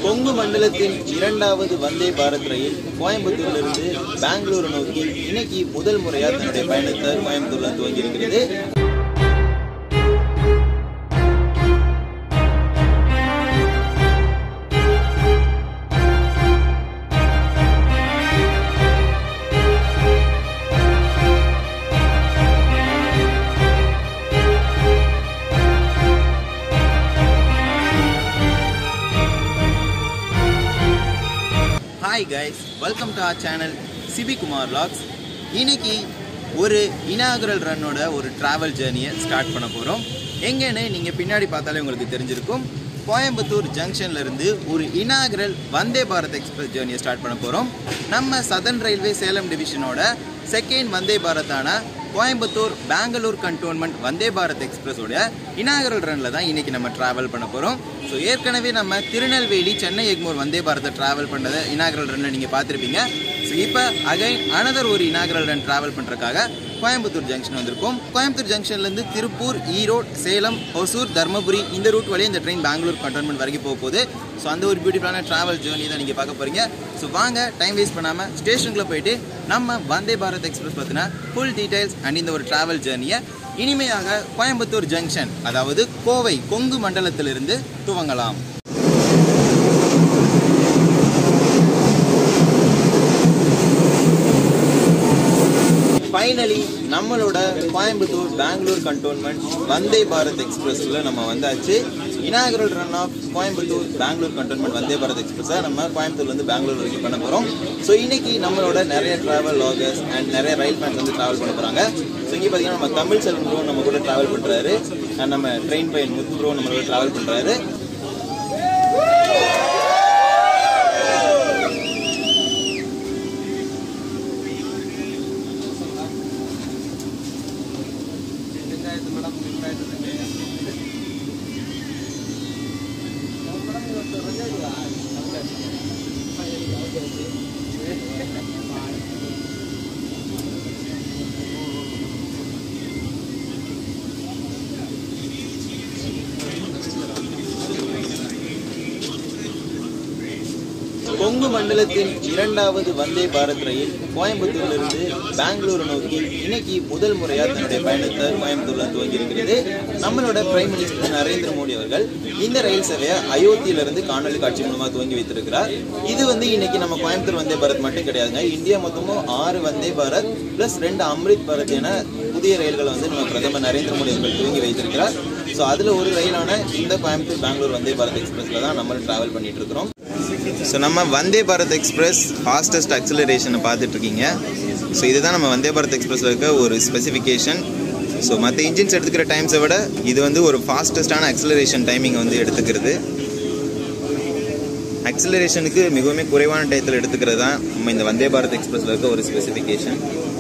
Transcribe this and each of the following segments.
கொங்கு மண்டலத்தின் இரண்டாவது வந்தே பாரத் ரயில் கோயம்புத்தூரிலிருந்து பெங்களூரு நோக்கி இன்னைக்கு முதல் முறையா தன்னுடைய பயணத்தை கோயம்புத்தூர்ல துவங்கி இருக்கிறது hi guys welcome to our channel Sibi Kumar logs இன்னைக்கு ஒரு இனாகுரல் ரன்னோட ஒரு டிராவல் ஜேர்னியை ஸ்டார்ட் பண்ண போகிறோம் எங்கன்னு நீங்கள் பின்னாடி பார்த்தாலே உங்களுக்கு தெரிஞ்சிருக்கும் கோயம்புத்தூர் ஜங்ஷன்ல இருந்து ஒரு இனாகுரல் வந்தே பாரத் எக்ஸ்பிரஸ் ஜேர்னியை ஸ்டார்ட் பண்ண போகிறோம் நம்ம சதர்ன் ரயில்வே சேலம் டிவிஷனோட செகண்ட் வந்தே பாரத்தான கோயம்புத்தூர் பெங்களூர் கண்டோன்மெண்ட் வந்தே பாரத் எக்ஸ்பிரஸோட இனாகரல் ரன்ல தான் இன்னைக்கு நம்ம டிராவல் பண்ண போகிறோம் ஸோ ஏற்கனவே நம்ம திருநெல்வேலி சென்னை எக்மோர் வந்தே பாரத்தை டிராவல் பண்ணதை இனாகரல் ரன்ல நீங்கள் பார்த்துருப்பீங்க ஸோ இப்போ அகைன் அனதர் ஒரு இனாகரல் ரன் டிராவல் பண்ணுறதுக்காக கோயம்புத்தூர் ஜங்ஷன் வந்திருக்கோம் கோயம்புத்தூர் ஜங்ஷன்லேருந்து திருப்பூர் ஈரோடு சேலம் ஒசூர் தர்மபுரி இந்த ரூட் வழியாக இந்த ட்ரெயின் பெங்களூர் கண்டோன்மெண்ட் வரைக்கும் போக போகுது ஸோ அந்த ஒரு பியூட்டிஃபுல்லான ட்ராவல் ஜேர்னி தான் நீங்கள் பார்க்க போகிறீங்க ஸோ வாங்க டைம் வேஸ்ட் பண்ணாமல் ஸ்டேஷனுக்குள்ளே போயிட்டு நம்ம வந்தே பாரத் எக்ஸ்பிரஸ் பற்றின ஃபுல் டீடைல்ஸ் அண்ட் இந்த ஒரு ட்ராவல் ஜேர்னியை இனிமையாக கோயம்புத்தூர் ஜங்ஷன் அதாவது கோவை கொங்கு மண்டலத்திலிருந்து துவங்கலாம் ஃபைனலி நம்மளோட கோயம்புத்தூர் பெங்களூர் கண்டோன்மெண்ட் வந்தே பாரத் எக்ஸ்பிரஸ்ல நம்ம வந்தாச்சு inaugural run of Coimbatore Bengaluru cantonment Vande Bharat எக்ஸ்பிரஸை நம்ம கோயம்புத்தூர்லேருந்து பெங்களூர் வரைக்கும் பண்ண போகிறோம் ஸோ இன்னைக்கு நம்மளோட நிறைய ட்ராவல் லாகர்ஸ் அண்ட் நிறைய ரயில் ஃபேன்ஸ் வந்து ட்ராவல் பண்ண போகிறாங்க ஸோ இங்கே பார்த்தீங்கன்னா நம்ம தமிழ் செல்வன் ப்ரோ நம்ம கூட ட்ராவல் பண்ணுறாரு அண்ட் நம்ம ட்ரெயின் பையன் முத்து ப்ரோ நம்மளோட ட்ராவல் பண்ணுறாரு கொங்கு மண்டலத்தின் இரண்டாவது வந்தே பாரத் ரயில் கோயம்புத்தூரிலிருந்து பெங்களூரு நோக்கி இன்னைக்கு முதல் முறையா தன்னுடைய பயணத்தை கோயம்புத்தூர்ல துவங்கி இருக்கிறது நம்மளோட பிரைம் மினிஸ்டர் நரேந்திர மோடி அவர்கள் இந்த ரயில் சேவையை அயோத்தியிலிருந்து காணொலி காட்சி மூலமா துவங்கி வைத்திருக்கிறார் இது வந்து இன்னைக்கு நம்ம கோயம்புத்தூர் வந்தே பாரத் மட்டும் கிடையாதுங்க இந்தியா மொத்தமும் ஆறு வந்தே பாரத் பிளஸ் ரெண்டு அம்ரித் பாரத் என புதிய ரயில்களை வந்து நம்ம பிரதமர் நரேந்திர மோடி அவர்கள் துவங்கி வைத்திருக்கிறார் ஸோ அதில் ஒரு ரயிலான இந்த கோயம்புத்தூர் பெங்களூர் வந்தே பாரத் எக்ஸ்பிரஸ்ல தான் நம்ம டிராவல் பண்ணிட்டு இருக்கிறோம் ஸோ நம்ம வந்தே பாரத் எக்ஸ்பிரஸ் ஃபாஸ்டஸ்ட் அக்சலரேஷனை பார்த்துட்டு இருக்கீங்க ஸோ இதுதான் நம்ம வந்தே பாரத் எக்ஸ்பிரஸில் இருக்க ஒரு ஸ்பெசிஃபிகேஷன் ஸோ மற்ற இன்ஜின்ஸ் எடுத்துக்கிற டைம்ஸை விட இது வந்து ஒரு ஃபாஸ்டஸ்டான அக்சலரேஷன் டைமிங் வந்து எடுத்துக்கிறது அக்சலரேஷனுக்கு மிகவும் குறைவான டயத்தில் எடுத்துக்கிறது தான் நம்ம இந்த வந்தே பாரத் எக்ஸ்பிரஸில் இருக்க ஒரு ஸ்பெசிஃபிகேஷன்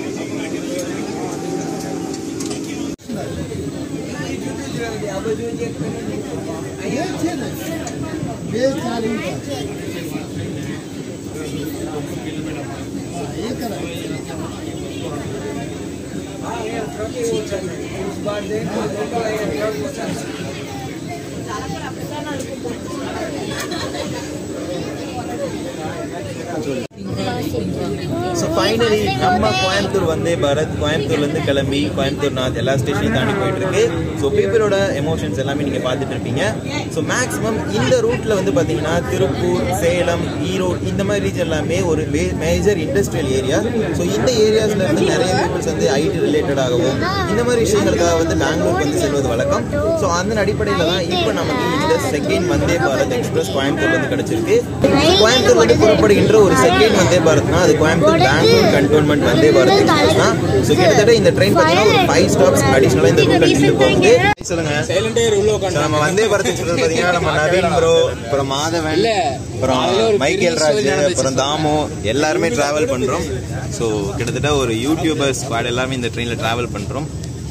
ஸோ ஃபைனலி நம்ம கோயம்புத்தூர் வந்தே பாரத் கோயம்புத்தூர்லேருந்து கிளம்பி கோயம்புத்தூர் நாத் எல்லா ஸ்டேஷனையும் தாண்டி போயிட்டு இருக்கு ஸோ பீப்புளோட எமோஷன்ஸ் எல்லாமே நீங்கள் பார்த்துட்டு இருப்பீங்க ஸோ மேக்ஸிமம் இந்த ரூட்டில் வந்து பார்த்தீங்கன்னா திருப்பூர் சேலம் ஈரோடு இந்த மாதிரி ரீஜன் எல்லாமே ஒரு மேஜர் இண்டஸ்ட்ரியல் ஏரியா ஸோ இந்த ஏரியாஸ்ல இருந்து நிறைய பீப்புள்ஸ் வந்து ஐடி ரிலேட்டடாகவும் இந்த மாதிரி விஷயங்களுக்காக வந்து பெங்களூருக்கு வந்து செல்வது வழக்கம் ஸோ அந்த அடிப்படையில் தான் இப்போ நமக்கு இந்த செகண்ட் வந்தே பாரத் எக்ஸ்பிரஸ் கோயம்புத்தூர்லேருந்து கிடைச்சிருக்கு கோயம்புத்தூர் வந்து புறப்படுகின்ற ஒரு செகண்ட் வந்தே பாரத்னா அது கோயம்புத்தூர் பெங்களூர் கண்டோன்மெண்ட் வந்தே பாரத் எக்ஸ்பிரஸ் தான் ஸோ கிட்டத்தட்ட இந்த ட்ரெயின் பார்த்தீங்கன்னா ஒரு ஃபைவ் ஸ்டாப்ஸ் அடிஷனலாக இந்த ரூட் எடுத்துட்டு போகுது சொல்லுங்க So, நம்ம வந்தே பாரத் எக்ஸ்பிரஸ் பார்த்தீங்கன்னா நம்ம நவீன் ப்ரோ அப்புறம் மாதவன் அப்புறம் மைக்கேல் ராஜ் அப்புறம் தாமு எல்லாருமே டிராவல் பண்றோம் ஸோ கிட்டத்தட்ட ஒரு யூடியூபர் ஸ்குவாட் எல்லாமே இந்த ட்ரெயினில் டிராவல் பண்றோம்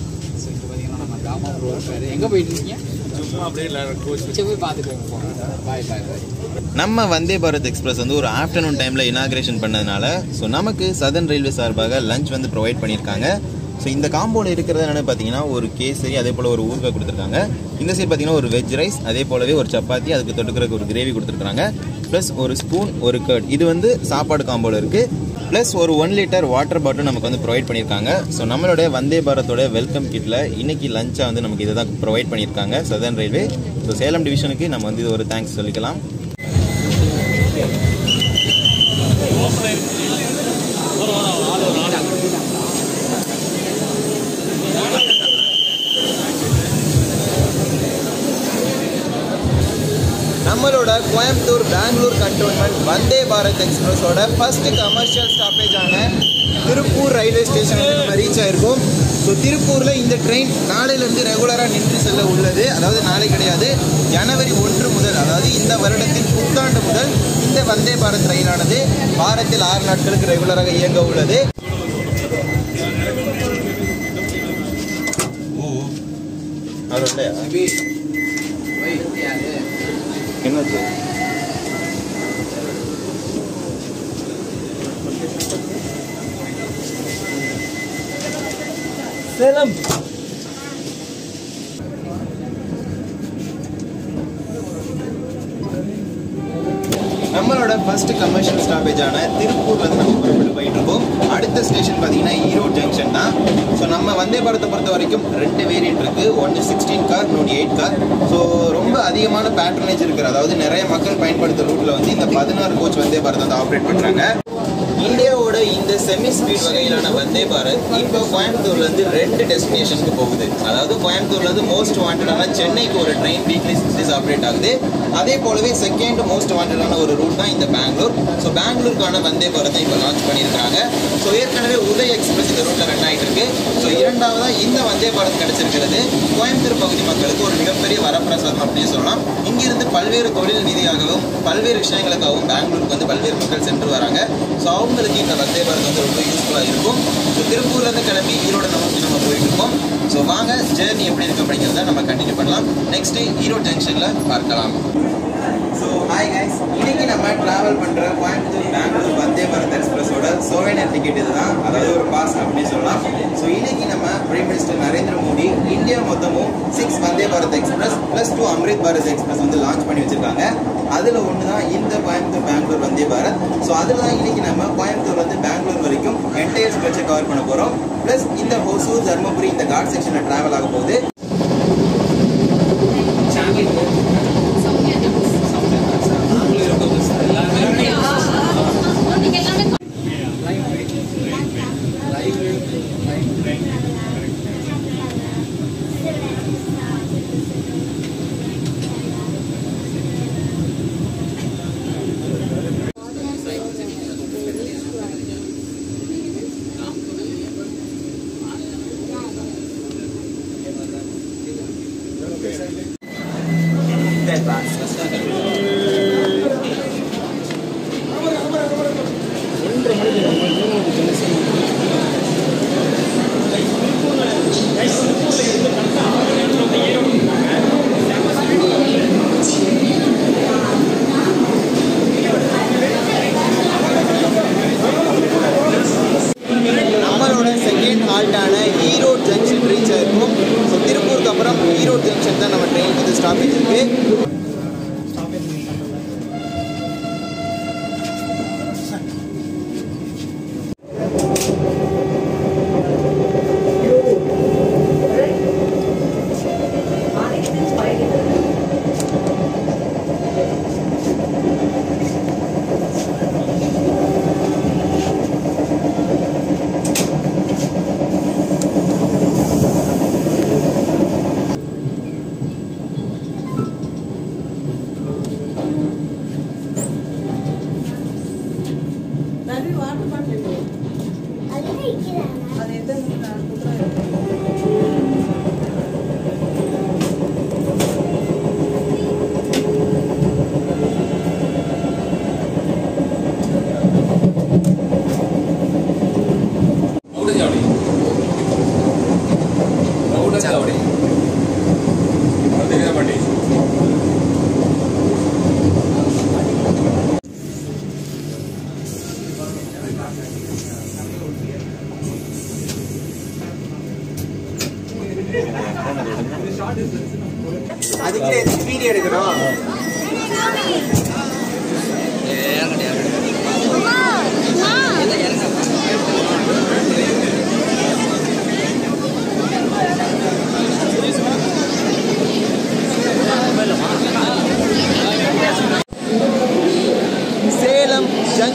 எங்க போயிட்டு இருக்கீங்க சும்மா அப்படியே சரி போய் பார்த்துட்டு போங்க பாய் பாய் பாய் நம்ம வந்தே பாரத் எக்ஸ்பிரஸ் வந்து ஒரு ஆஃப்டர்நூன் டைமில் இனாகிரேஷன் பண்ணதுனால ஸோ நமக்கு சதர்ன் ரயில்வே சார்பாக லஞ்ச் வந்து ப்ரொவைட் பண்ணியிருக்காங்க ஸோ இந்த காம்பவுண்ட் இருக்கிறது என்னன்னு பார்த்தீங்கன்னா ஒரு கேசரி அதே போல் ஒரு ஊறுகாய் கொடுத்துருக்காங்க இந்த சைடு பார்த்தீங்கன்னா ஒரு வெஜ் ரைஸ் அதே போலவே ஒரு சப்பாத்தி அதுக்கு தொட்டுக்கிறதுக்கு ஒரு கிரேவி கொடுத்துருக்காங்க ப்ளஸ் ஒரு ஸ்பூன் ஒரு கர்ட் இது வந்து சாப்பாடு காம்போல இருக்கு ப்ளஸ் ஒரு ஒன் லிட்டர் வாட்டர் பாட்டில் நமக்கு வந்து ப்ரொவைட் பண்ணியிருக்காங்க ஸோ நம்மளோட வந்தே பாரத்தோட வெல்கம் கிட்டில் இன்னைக்கு லஞ்சாக வந்து நமக்கு இதை தான் ப்ரொவைட் பண்ணியிருக்காங்க சதர்ன் ரயில்வே ஸோ சேலம் டிவிஷனுக்கு நம்ம வந்து இது ஒரு தேங்க்ஸ் சொல்லிக்கலாம் நம்மளோட கோயம்புத்தூர் பெங்களூர் கண்டோன்மெண்ட் வந்தே பாரத் எக்ஸ்பிரஸோட ஃபர்ஸ்ட் கமர்ஷியல் ஸ்டாப்பேஜ் ஆன திருப்பூர் ரயில்வே ஸ்டேஷன் வந்து நம்ம ரீச் ஆயிருக்கோம் ஸோ திருப்பூரில் இந்த ட்ரெயின் நாளையிலேருந்து ரெகுலராக நின்று செல்ல உள்ளது அதாவது நாளை கிடையாது ஜனவரி ஒன்று முதல் அதாவது இந்த வருடத்தின் புத்தாண்டு முதல் இந்த வந்தே பாரத் ரயிலானது வாரத்தில் ஆறு நாட்களுக்கு ரெகுலராக இயங்க உள்ளது அது என்னாச்சு சேலம் நம்மளோட ஃபர்ஸ்ட் கமர்ஷியல் ஸ்டாப்பேஜான திருப்பூர்ல இருந்து நம்ம புறப்பட்டு போயிட்டு இருக்கோம் அடுத்த ஸ்டேஷன் பார்த்தீங்கன்னா ஈரோடு ஜங்ஷன் தான் ஸோ நம்ம வந்தே பாரத்தை பொறுத்த வரைக்கும் ரெண்டு வேரியன்ட் இருக்கு ஒன்று சிக்ஸ்டீன் கார் இன்னொன்று எயிட் கார் ஸோ ரொம்ப அதிகமான பேட்ரனேஜ் இருக்கிற அதாவது நிறைய மக்கள் பயன்படுத்துகிற ரூட்ல வந்து இந்த பதினாறு கோச் வந்தே பாரத் வந்து ஆப்ரேட் பண்றாங்க இந்தியாவோட இந்த செமி ஸ்பீட் வகையிலான வந்தே பாரத் இப்போ கோயம்புத்தூர்ல இருந்து ரெண்டு டெஸ்டினேஷனுக்கு போகுது அதாவது கோயம்புத்தூர்ல இருந்து மோஸ்ட் வாண்டடான சென்னைக்கு ஒரு train weekly six days operate ஆகுது அதே போலவே செகண்ட் மோஸ்ட் வாண்டடான ஒரு ரூட் தான் இந்த பெங்களூர் ஸோ பெங்களூருக்கான வந்தே பாரத்தை இப்போ லான்ச் பண்ணியிருக்காங்க ஸோ ஏற்கனவே உதய் எக்ஸ்பிரஸ் இந்த ரூட்ல ரன் ஆயிட்டு இருக்கு ஸோ இரண்டாவதா இந்த வந்தே பாரத் கிடைச்சிருக்கிறது கோயம்புத்தூர் பகுதி மக்களுக்கு ஒரு மிகப்பெரிய வரப்பிரசாதம் அப்படின்னு சொல்லலாம் இங்கிருந்து பல்வேறு தொழில் ரீதியாகவும் பல்வேறு விஷயங்களுக்காகவும் பெங்களூருக்கு வந்து பல்வேறு மக்கள் சென்று வராங்க ஸோ அவங்களுக்கு இந்த வந்தே பாரத் வந்து ரொம்ப யூஸ்ஃபுல்லாக இருக்கும் ஸோ திருப்பூர்லேருந்து கிளம்பி ஈரோடு நோக்கி நம்ம போயிட்டு இருக்கோம் ஸோ வாங்க ஜேர்னி எப்படி இருக்கு அப்படிங்கிறத நம்ம கண்டினியூ பண்ணலாம் நெக்ஸ்ட் ஈரோடு ஜங்ஷனில் பார்க்கலாம் ஸோ ஹாய் கைஸ் இன்னைக்கு நம்ம டிராவல் பண்ணுற கோயம்புத்தூர் பெங்களூர் வந்தே பாரத் எக்ஸ்பிரஸோட சோவேனியர் டிக்கெட் இதுதான் அதாவது ஒரு பாஸ் அப்படின்னு சொல்லலாம் ஸோ இன்னைக்கு நம்ம prime minister Narendra Modi India மொத்தமும் six Vande Bharat express plus two Amrit Bharat express வந்து லான்ச் பண்ணி வச்சிருக்காங்க அதில் ஒன்று தான் இந்த கோயம்புத்தூர் பெங்களூர் வந்தே பாரத் ஸோ அதில் தான் இன்னைக்கு நம்ம கோயம்புத்தூர் வந்து பெங்களூர் வரைக்கும் என்டையர் ஸ்ட்ரெச்சை கவர் பண்ண போகிறோம் ப்ளஸ் இந்த ஹொசூர் தர்மபுரி இந்த காட் செக்ஷனில் ட்ராவல் ஆக போகுது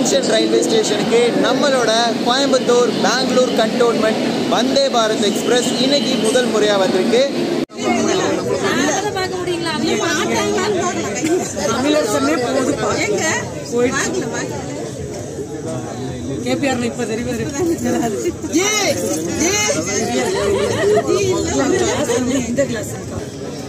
ஜங்ஷன் ரயில்வே ஸ்டேஷனுக்கு நம்மளோட கோயம்புத்தூர் பெங்களூர் கண்டோன்மெண்ட் வந்தே பாரத் எக்ஸ்பிரஸ் இன்னைக்கு முதல் முறையாக வந்திருக்கு அதை பார்க்க முடியுங்களா அவங்க மாட்டாங்களான்னு பார்க்கலாம். தமிழரசனே போதுப்பா எங்க போயிடுச்சு வாங்கல, வாங்கல. கேபிஆர்ல இப்ப தெரியும் ஜே, ஜே. இந்த கிளாஸ் இருக்கா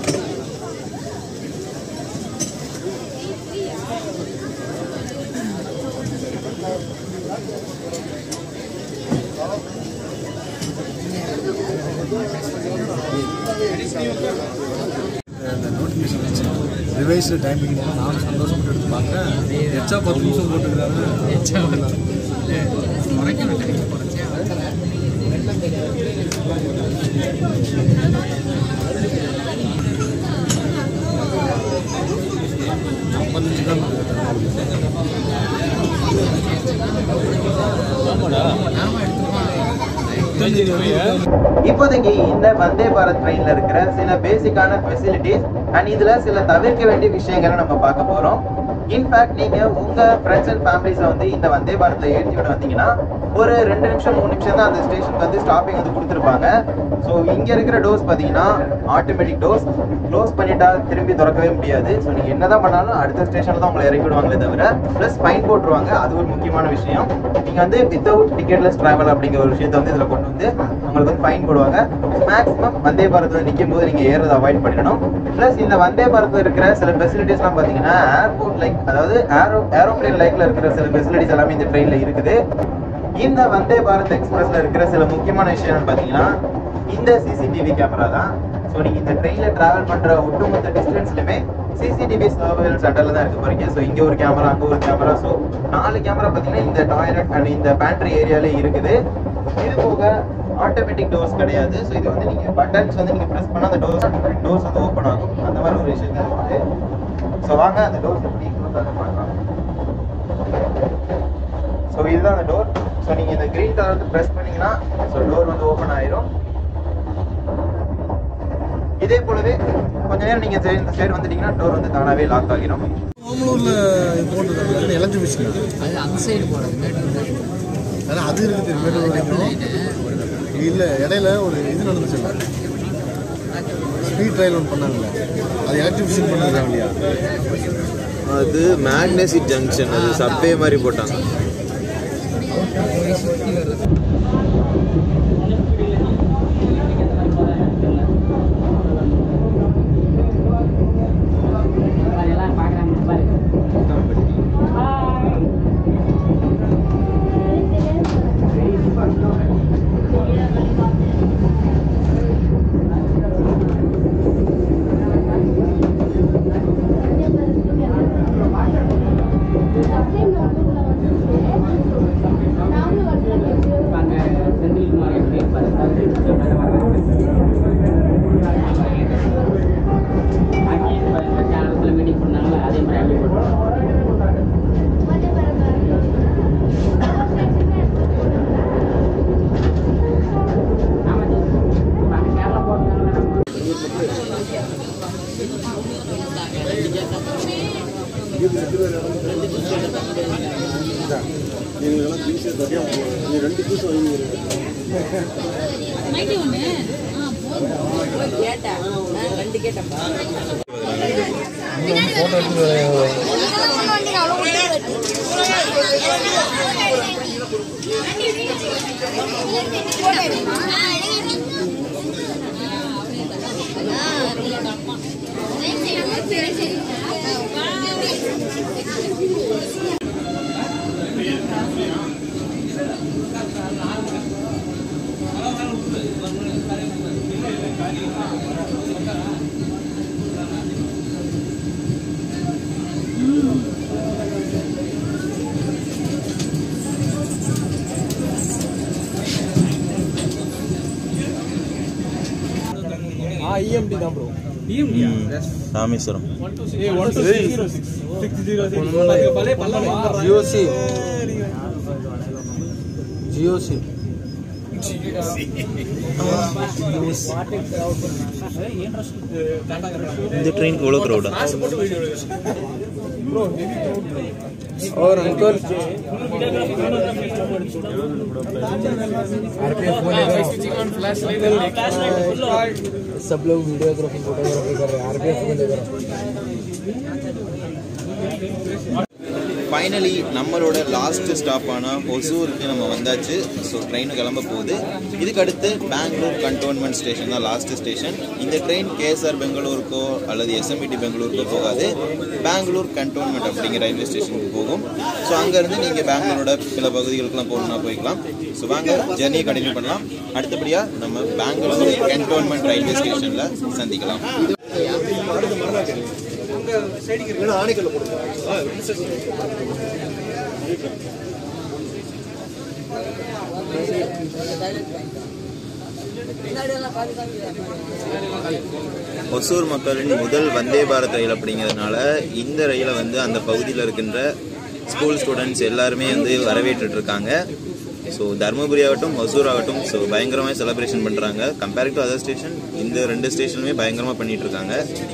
அந்த நோட்டிஃபிகேஷன் வச்சு ரிவைஸ்டு டைமிங் நானும் சந்தோஷப்பட்டு எடுத்து பார்த்தேன் எச்சா பத்து நிமிஷம் போட்டுருக்காங்க ஐம்பத்தஞ்சு தான் இப்போதைக்கு இந்த வந்தே பாரத் ட்ரெயின்ல இருக்கிற சில பேசிக்கான ஃபெசிலிட்டிஸ் அண்ட் இதுல சில தவிர்க்க வேண்டிய விஷயங்களை நம்ம பார்க்க போறோம் இன்ஃபேக்ட் நீங்க உங்க ஃப்ரெண்ட்ஸ் அண்ட் ஃபேமிலிஸை வந்து இந்த வந்தே பாரத்ல ஏற்றி விட வந்தீங்கன்னா ஒரு ரெண்டு நிமிஷம் மூணு நிமிஷம் தான் அந்த ஸ்டேஷனுக்கு வந்து ஸ்டாப்பிங் வந்து கொடுத்துருப்பாங்க ஸோ இங்க இருக்கிற டோர்ஸ் பார்த்தீங்கன்னா ஆட்டோமேட்டிக் டோர்ஸ் க்ளோஸ் பண்ணிட்டா திரும்பி திறக்கவே முடியாது ஸோ நீங்க என்னதான் பண்ணாலும் அடுத்த ஸ்டேஷன்ல தான் உங்களை இறக்கி விடுவாங்களே தவிர ப்ளஸ் ஃபைன் போட்டுருவாங்க அது ஒரு முக்கியமான விஷயம் நீங்க வந்து வித்தவுட் டிக்கெட்லெஸ் டிராவல் அப்படிங்கிற ஒரு விஷயத்தை வந்து இதுல கொண்டு வந்து உங்களுக்கு வந்து ஃபைன் போடுவாங்க மேக்ஸிமம் வந்தே பாரத்ல நிற்கும் போது நீங்க ஏறதை அவாய்ட் பண்ணிடணும் ப்ளஸ் இந்த வந்தே பாரத்ல இருக்கிற சில ஃபெசிலிட்டிஸ்லாம் பார்த்தீங்கன்னா ஏர்போர்ட் லைக் அதாவது ஏரோ ஏரோப்ளேன் லைக்ல இருக்கிற சில ஃபெசிலிட்டிஸ் எல்லாமே இந்த ட்ரெயின்ல இருக்குது இந்த வந்தே பாரத் எக்ஸ்பிரஸ்ல இருக்கிற சில முக்கியமான விஷயம் என்னன்னு பார்த்தீங்கன்னா இந்த சிசிடிவி கேமரா தான் ஸோ நீங்க இந்த ட்ரெயின்ல டிராவல் பண்ற ஒட்டுமொத்த டிஸ்டன்ஸ்லுமே சிசிடிவி சர்வேலன்ஸ் அண்டர்ல தான் இருக்க போறீங்க ஸோ இங்க ஒரு கேமரா அங்க ஒரு கேமரா ஸோ நாலு கேமரா பார்த்தீங்கன்னா இந்த டாய்லெட் அண்ட் இந்த பேண்ட்ரி ஏரியாலே இருக்குது இது போக ஆட்டோமேட்டிக் டோர்ஸ் கிடையாது ஸோ இது வந்து நீங்க பட்டன்ஸ் வந்து நீங்க ப்ரெஸ் பண்ணா அந்த டோர்ஸ் டோர்ஸ் வந்து ஓப்பன் ஆகும் அந்த மாதிரி ஒரு விஷயம் தான் இருக்குது ஸோ வாங்க அந்த டோர்ஸ் எப்படி க்ளோஸ் ஆக பார்க்கலாம் ஸோ இதுதான் அந்த டோர் ஸோ நீங்கள் இந்த க்ரீன் கலர் வந்து ப்ரெஸ் பண்ணீங்கன்னா ஸோ டோர் வந்து ஓப்பன் ஆயிரும் இதே போலவே கொஞ்ச நேரம் நீங்கள் சைடு இந்த சைடு வந்துட்டீங்கன்னா டோர் வந்து தானாகவே லாக் ஆகிரும் ஓமலூர்ல போட்டுருக்காங்க எலக்ட்ரிக் மிஷின் அது அந்த சைடு போடுறது மேட்டூர் side. அதான் அது இருக்குது மேட்டூர் வரைக்கும் இல்லை இடையில ஒரு இது நடந்துச்சுல்ல ஸ்பீட் ட்ரையல் ஒன்று பண்ணாங்கல்ல அது எலக்ட்ரிக் மிஷின் பண்ணிருக்காங்க இல்லையா அது மேக்னசிட் ஜங்ஷன் அது சப்வே மாதிரி போட்டாங்க ராமேஸ்வரம் ஜியோசி ஜியோசி இந்த ட்ரெயின் எவ்வளோ க்ரௌடா और अंकल सब लोग वीडियोग्राफी फोटोग्राफी कर रहे हैं आरपीएफ को लेकर ஃபைனலி நம்மளோட லாஸ்ட் ஸ்டாப்பான ஒசூருக்கு நம்ம வந்தாச்சு ஸோ ட்ரெயின் கிளம்ப போகுது இதுக்கு அடுத்து பெங்களூர் கண்டோன்மெண்ட் ஸ்டேஷன் தான் லாஸ்ட் ஸ்டேஷன் இந்த ட்ரெயின் கேஎஸ்ஆர் பெங்களூருக்கோ அல்லது எஸ்எம்இடி பெங்களூருக்கோ போகாது பெங்களூர் கண்டோன்மெண்ட் அப்படிங்கிற ரயில்வே ஸ்டேஷனுக்கு போகும் ஸோ அங்கேருந்து நீங்கள் பெங்களூரோட சில பகுதிகளுக்கெல்லாம் போகணும்னா போய்க்கலாம் ஸோ வாங்க ஜெர்னியை கண்டினியூ பண்ணலாம் அடுத்தபடியாக நம்ம பெங்களூர் கண்டோன்மெண்ட் ரயில்வே ஸ்டேஷனில் சந்திக்கலாம் ஒசூர் மக்களின் முதல் வந்தே பாரத் ரயில் அப்படிங்கிறதுனால இந்த ரயிலை வந்து அந்த பகுதியில் இருக்கின்ற ஸ்கூல் ஸ்டூடெண்ட்ஸ் எல்லாருமே வந்து வரவேற்றுட்டு இருக்காங்க ஸோ தருமபுரி ஆகட்டும் ஒசூர் ஆகட்டும் ஸோ பயங்கரமாக செலிப்ரேஷன் பண்ணுறாங்க கம்பேரிங் டு அதர் ஸ்டேஷன் இந்த ரெண்டு ஸ்டேஷனுமே பயங்கரமாக பண்ணிட்டு இருக்காங்க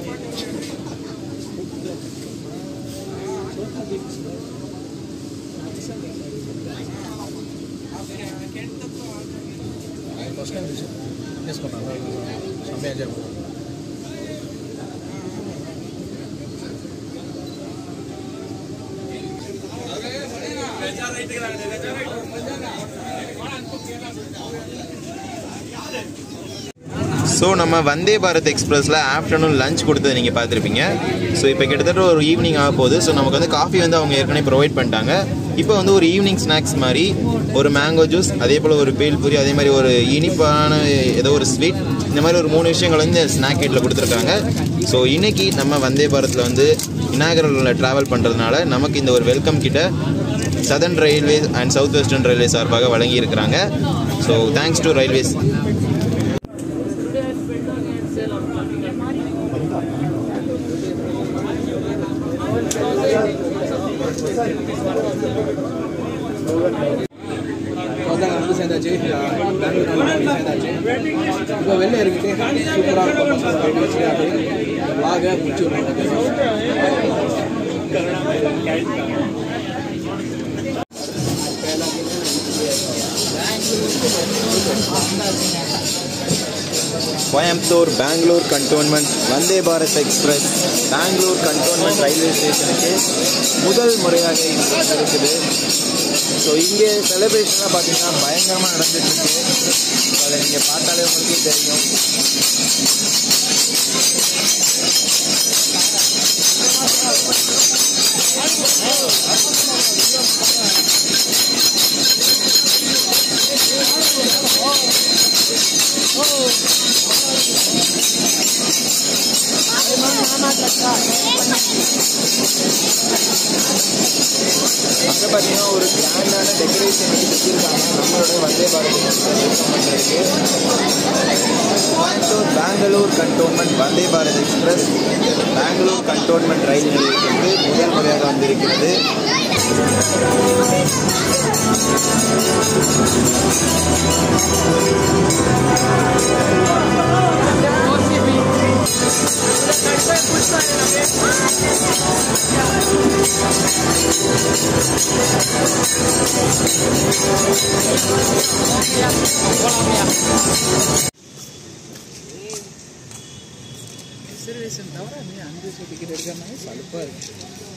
ஸோ நம்ம வந்தே பாரத் எக்ஸ்பிரஸில் ஆஃப்டர்நூன் லஞ்ச் கொடுத்தது நீங்கள் பார்த்துருப்பீங்க ஸோ இப்போ கிட்டத்தட்ட ஒரு ஈவினிங் ஆக போகுது ஸோ நமக்கு வந்து காஃபி வந்து அவங்க ஏற்கனவே ப்ரொவைட் பண்ணிட்டாங்க இப்போ வந்து ஒரு ஈவினிங் ஸ்நாக்ஸ் மாதிரி ஒரு மேங்கோ ஜூஸ் அதே போல் ஒரு பேல் பூரி அதே மாதிரி ஒரு இனிப்பான ஏதோ ஒரு ஸ்வீட் இந்த மாதிரி ஒரு மூணு விஷயங்கள் வந்து ஸ்நாக் கிட்டில் கொடுத்துருக்காங்க ஸோ இன்னைக்கு நம்ம வந்தே பாரத்தில் வந்து இனாகரலில் ட்ராவல் பண்ணுறதுனால நமக்கு இந்த ஒரு வெல்கம் கிட்ட southern railway and south western railway சார்பாக வழங்கி இருக்கிறாங்க ஸோ தேங்க்ஸ் டு ரயில்வேஸ் அதான் வந்து சேர்ந்தாச்சு பெங்களூர் வந்து சேர்ந்தாச்சு இப்போ வெளில இருக்குது சூப்பராக இருக்கும் பசங்க வச்சு அப்படியே வாக முடிச்சு விட்றாங்க Coimbatore Bengaluru cantonment Vande Bharat express Bengaluru cantonment railway ஸ்டேஷனுக்கு முதல் முறையாக இன்று இருக்குது ஸோ இங்கே செலிப்ரேஷன்லாம் பார்த்தீங்கன்னா பயங்கரமாக நடந்துட்டு இருக்கு அதை நீங்கள் பார்த்தாலே உங்களுக்கே தெரியும் அங்கே பார்த்தீங்கன்னா ஒரு கிராண்டான டெக்கரேஷன் வந்து வச்சுருக்காங்க நம்மளோட வந்தே பாரத் எக்ஸ்பிரஸ் பண்ணுறதுக்கு Coimbatore Bengaluru cantonment Vande Bharat express Bengaluru cantonment ரயில் நிலையத்திற்கு முதல் முறையாக வந்திருக்கிறது ரிசர்வேஷன் தவிர நீ அஞ்சு டிக்கெட் எடுக்கிறனால சலுப்பாக இருக்கு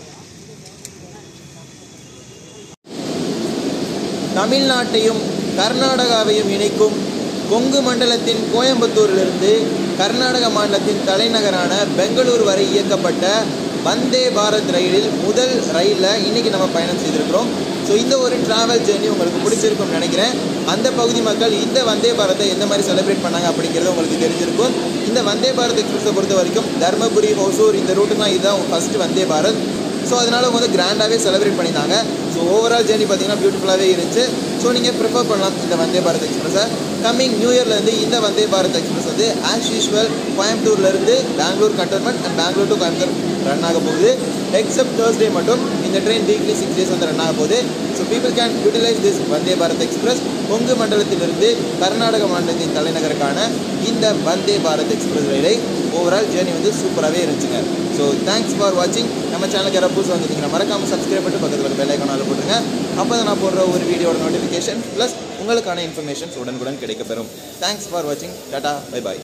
தமிழ்நாட்டையும் கர்நாடகாவையும் இணைக்கும் கொங்கு மண்டலத்தின் கோயம்புத்தூரிலிருந்து கர்நாடக மாநிலத்தின் தலைநகரான பெங்களூர் வரை இயக்கப்பட்ட வந்தே பாரத் ரயிலில் முதல் ரயிலில் இன்னைக்கு நம்ம பயணம் செய்திருக்கிறோம் ஸோ இந்த ஒரு டிராவல் ஜேர்னி உங்களுக்கு பிடிச்சிருக்கும்னு நினைக்கிறேன் அந்த பகுதி மக்கள் இந்த வந்தே பாரத்தை எந்த மாதிரி செலிப்ரேட் பண்ணாங்க அப்படிங்கிறது உங்களுக்கு தெரிஞ்சிருக்கும் இந்த வந்தே பாரத் எக்ஸ்பிரஸை பொறுத்த வரைக்கும் தர்மபுரி ஒசூர் இந்த ரூட்டுலாம் இதுதான் ஃபர்ஸ்ட் வந்தே பாரத் ஸோ அதனால அவங்க வந்து கிராண்டாகவே செலிப்ரேட் பண்ணியிருந்தாங்க ஸோ ஓவரால் ஜேர்னி பார்த்தீங்கன்னா பியூட்டிஃபுல்லாகவே இருந்துச்சு ஸோ நீங்கள் ப்ரிஃபர் பண்ணலாம் இந்த வந்தே பாரத் எக்ஸ்பிரஸை கம்மிங் நியூ இயர்லேருந்து இந்த வந்தே பாரத் எக்ஸ்பிரஸ் வந்து ஆஸ் யூஷுவல் கோயம்புத்தூர்லேருந்து Bengaluru cantonment and Bengaluru to Coimbatore run ஆக போகுது எக்ஸப்ட் தேர்ஸ்டே மட்டும் இந்த ட்ரெயின் வீக்லி சிக்ஸ் டேஸ் வந்து ரன் ஆக போகுது so people can utilise this Vande Bharat express Kongu மண்டலத்திலிருந்து கர்நாடக மாநிலத்தின் தலைநகருக்கான இந்த வந்தே பாரத் எக்ஸ்பிரஸ் ரயிலை ஓவரால் ஜேர்னி வந்து சூப்பராகவே இருந்துச்சுங்க ஸோ தேங்க்ஸ் ஃபார் வாட்சிங் நம்ம சேனலுக்கு யாராவது புதுசு வந்துருந்தீங்கன்னா மறக்காமல் சப்ஸ்கிரைப் பண்ணிட்டு பக்கத்தில் பெல் ஐக்கானால் போட்டுருங்க அப்போ தான் நான் போடுற ஒரு வீடியோட நோட்டிஃபிகேஷன் ப்ளஸ் உங்களுக்கான இன்ஃபர்மேஷன்ஸ் உடனுக்குடன் கிடைக்கப்பெறும் தேங்க்ஸ் ஃபார் வாட்சிங் டாடா பை பாய்